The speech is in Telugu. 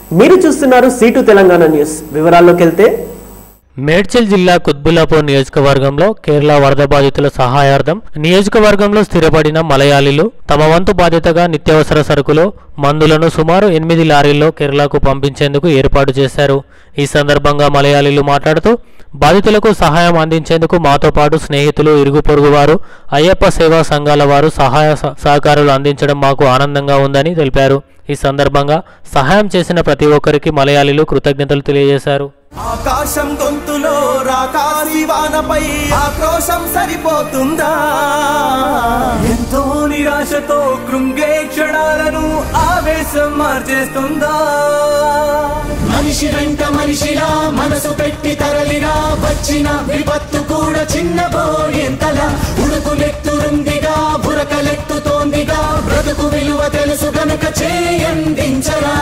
మీరు చూస్తున్నారు సీటు తెలంగాణ న్యూస్ వివరాల్లోకి వెళ్తే మేడ్చల్ జిల్లా కుత్బుల్లాపూర్ నియోజకవర్గంలో కేరళ వరద బాధితుల సహాయార్థం నియోజకవర్గంలో స్థిరపడిన మలయాళీలు తమ వంతు బాధ్యతగా నిత్యావసర సరుకులు మందులను సుమారు ఎనిమిది లారీల్లో కేరళకు పంపించేందుకు ఏర్పాటు చేశారు ఈ సందర్భంగా మలయాళీలు మాట్లాడుతూ బాధితులకు సహాయం అందించేందుకు మాతో పాటు స్నేహితులు ఇరుగు పొరుగు వారు అయ్యప్ప సేవా సంఘాల వారు సహాయ స- సహకారాలు అందించడం మాకు ఆనందంగా ఉందని తెలిపారు ఈ సందర్భంగా సహాయం చేసిన ప్రతి ఒక్కరికి మలయాళీలు కృతజ్ఞతలు తెలియజేశారు ఆకాశం గొంతులో రాకాసి వానపై ఆక్రోశం సరిపోతుందా ఎంతో నిరాశతో కృంగే క్షణాలను ఆవేశం మార్చేస్తుందా మనిషి వెంట మనిషిలా మనసు పెట్టి తరలిరా వచ్చిన విపత్తు కూడా చిన్న ఎంతలా ఉడుకులెత్తురుందిగా బురకలెత్తుతోందిగా బ్రతుకు విలువ తెలుసు గనుక చేయందించరా